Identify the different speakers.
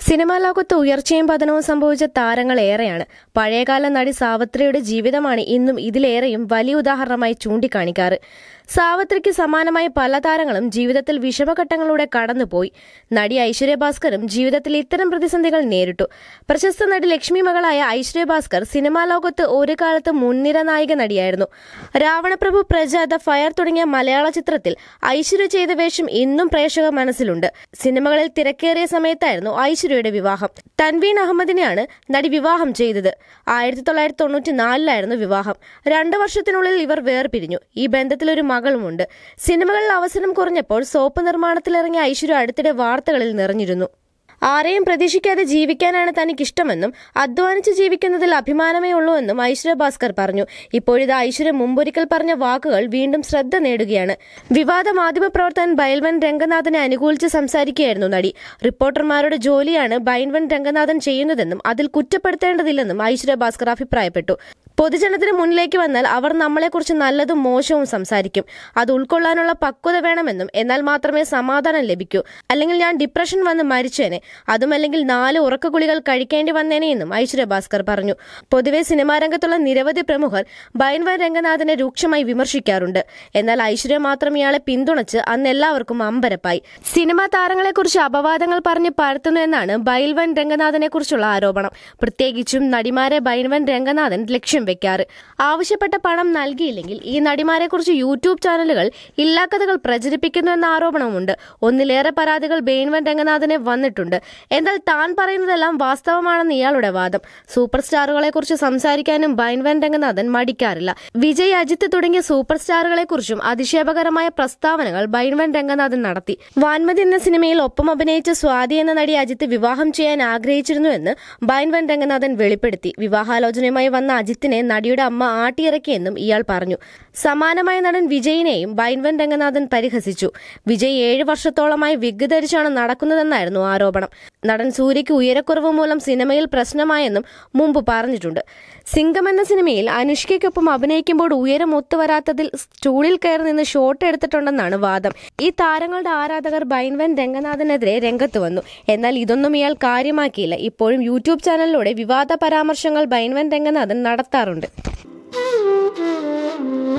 Speaker 1: cinema ലോകത്ത് ഉയർച്ചയും പതനവും സംഭവിച്ച താരങ്ങൾ ഏറെയാണ് പഴയകാല നടി സാവിത്രിയുടെ ജീവിതമാണ് ഇന്നും ഇതിലേറെയും വലിയ ഉദാഹരണമായി ചൂണ്ടിക്കാണിക്കാറ് സാവിത്രിക്ക് സമാനമായി പല താരങ്ങളും ജീവിതത്തിൽ വിഷമഘട്ടങ്ങളിലൂടെ കടന്നുപോയി നടി ഐശ്വര്യ ഭാസ്കറും ജീവിതത്തിൽ ഇത്തരം പ്രതിസന്ധികൾ നേരിട്ടു പ്രശസ്ത നടി ലക്ഷ്മി മകളായ ഐശ്വര്യ ഭാസ്കർ സിനിമാ ലോകത്ത് ഒരു കാലത്ത് മുൻനിര നായിക നടിയായിരുന്നു രാവണപ്രഭു പ്രജ ദ ഫയർ തുടങ്ങിയ മലയാള ചിത്രത്തിൽ ഐശ്വര്യ ചെയ്ത വേഷം ഇന്നും പ്രേക്ഷക മനസ്സിലുണ്ട് സിനിമകളിൽ തിരക്കേറിയ സമയത്തായിരുന്നു ഐശ്വര്യയുടെ വിവാഹം തൻവീൻ അഹമ്മദിനെയാണ് നടി വിവാഹം ചെയ്തത് ആയിരത്തി തൊള്ളായിരത്തി തൊണ്ണൂറ്റി നാലിലായിരുന്നു വിവാഹം രണ്ടു വർഷത്തിനുള്ളിൽ ഇവർ വേർപിരിഞ്ഞു ഈ ബന്ധത്തിൽ ഒരു മകളുമുണ്ട് സിനിമകളിൽ അവസരം കുറഞ്ഞപ്പോൾ സോപ്പ് നിർമ്മാണത്തിലിറങ്ങിയ ഐശ്വര്യ അടുത്തിടെ വാർത്തകളിൽ നിറഞ്ഞിരുന്നു ആരെയും പ്രതീക്ഷിക്കാതെ ജീവിക്കാനാണ് തനിക്കിഷ്ടമെന്നും അധ്വാനിച്ച് ജീവിക്കുന്നതിൽ അഭിമാനമേ ഉള്ളൂ എന്നും ഐശ്വര്യ ഭാസ്കർ പറഞ്ഞു ഇപ്പോഴിത് ഐശ്വര്യ മുമ്പൊരിക്കൽ പറഞ്ഞ വാക്കുകൾ വീണ്ടും ശ്രദ്ധ നേടുകയാണ് വിവാദ മാധ്യമപ്രവർത്തകൻ ബൈൽവൻ രംഗനാഥനെ അനുകൂലിച്ച് സംസാരിക്കുകയായിരുന്നു നടി റിപ്പോർട്ടർമാരുടെ ജോലിയാണ് ബൈൻവൻ രംഗനാഥൻ ചെയ്യുന്നതെന്നും അതിൽ കുറ്റപ്പെടുത്തേണ്ടതില്ലെന്നും ഐശ്വര്യ ഭാസ്കർ അഭിപ്രായപ്പെട്ടു പൊതുജനത്തിന് മുന്നിലേക്ക് വന്നാൽ അവർ നമ്മളെക്കുറിച്ച് നല്ലതും മോശവും സംസാരിക്കും അത് ഉൾക്കൊള്ളാനുള്ള പക്വത വേണമെന്നും എന്നാൽ മാത്രമേ സമാധാനം ലഭിക്കൂ അല്ലെങ്കിൽ ഞാൻ ഡിപ്രഷൻ വന്ന് മരിച്ചേനെ അതുമല്ലെങ്കിൽ നാല് ഉറക്കഗുളികൾ കഴിക്കേണ്ടി വന്നേനെ എന്നും ഐശ്വര്യ ഭാസ്കർ പറഞ്ഞു പൊതുവെ സിനിമാ രംഗത്തുള്ള നിരവധി പ്രമുഖർ ബൈൻവൻ രംഗനാഥനെ രൂക്ഷമായി വിമർശിക്കാറുണ്ട് എന്നാൽ ഐശ്വര്യ മാത്രം ഇയാളെ പിന്തുണച്ച് അന്ന് എല്ലാവർക്കും അമ്പരപ്പായി സിനിമാ താരങ്ങളെക്കുറിച്ച് അപവാദങ്ങൾ പറഞ്ഞ് പരത്തുന്നു എന്നാണ് ബൈൽവൻ രംഗനാഥനെ കുറിച്ചുള്ള ആരോപണം പ്രത്യേകിച്ചും നടിമാരെ ബൈൻവൻ രംഗനാഥൻ ലക്ഷ്യം വെക്കാറ് ആവശ്യപ്പെട്ട പണം നൽകിയില്ലെങ്കിൽ ഈ നടിമാരെക്കുറിച്ച് യൂട്യൂബ് ചാനലുകൾ ഇല്ലാക്കഥകൾ പ്രചരിപ്പിക്കുന്നു എന്ന ആരോപണമുണ്ട് ഒന്നിലേറെ പരാതികൾ ബെയിൻവൻ രംഗനാഥനെ വന്നിട്ടുണ്ട് എന്നാൽ താൻ പറയുന്നതെല്ലാം വാസ്തവമാണെന്ന് ഇയാളുടെ വാദം സൂപ്പർ സ്റ്റാറുകളെ കുറിച്ച് സംസാരിക്കാനും ബൈൻവൻ രംഗനാഥൻ മടിക്കാറില്ല വിജയ് അജിത്ത് തുടങ്ങിയ സൂപ്പർ സ്റ്റാറുകളെ കുറിച്ചും അതിശയപകരമായ പ്രസ്താവനകൾ ബൈൻവൻ രംഗനാഥൻ നടത്തി വാൻമതി എന്ന സിനിമയിൽ ഒപ്പം അഭിനയിച്ച സ്വാതി എന്ന നടി അജിത്ത് വിവാഹം ചെയ്യാൻ ആഗ്രഹിച്ചിരുന്നുവെന്ന് ബൈൻവൻ രംഗനാഥൻ വെളിപ്പെടുത്തി വിവാഹാലോചനയുമായി വന്ന അജിത്തിനെ നടിയുടെ അമ്മ ആട്ടിയിറക്കിയെന്നും ഇയാൾ പറഞ്ഞു സമാനമായ നടൻ വിജയിനെയും ബൈൻവൻ രംഗനാഥൻ പരിഹസിച്ചു വിജയ് ഏഴ് വർഷത്തോളമായി വിഗ് ധരിച്ചാണ് നടക്കുന്നതെന്നായിരുന്നു ആരോപണം നടൻ സൂര്യയ്ക്ക് ഉയരക്കുറവ് മൂലം സിനിമയിൽ പ്രശ്നമായെന്നും മുമ്പ് പറഞ്ഞിട്ടുണ്ട് സിംഗം എന്ന സിനിമയിൽ അനുഷ്കയ്ക്കൊപ്പം അഭിനയിക്കുമ്പോൾ ഉയരം ഒത്തുവരാത്തതിൽ സ്റ്റൂളിൽ കയറി നിന്ന് ഷോട്ട് എടുത്തിട്ടുണ്ടെന്നാണ് വാദം ഈ താരങ്ങളുടെ ആരാധകർ ബൈൻവൻ രംഗനാഥനെതിരെ രംഗത്ത് വന്നു എന്നാൽ ഇതൊന്നും ഇയാൾ കാര്യമാക്കിയില്ല ഇപ്പോഴും യൂട്യൂബ് ചാനലിലൂടെ വിവാദ പരാമർശങ്ങൾ ബൈൻവൻ രംഗനാഥൻ നടത്താറുണ്ട്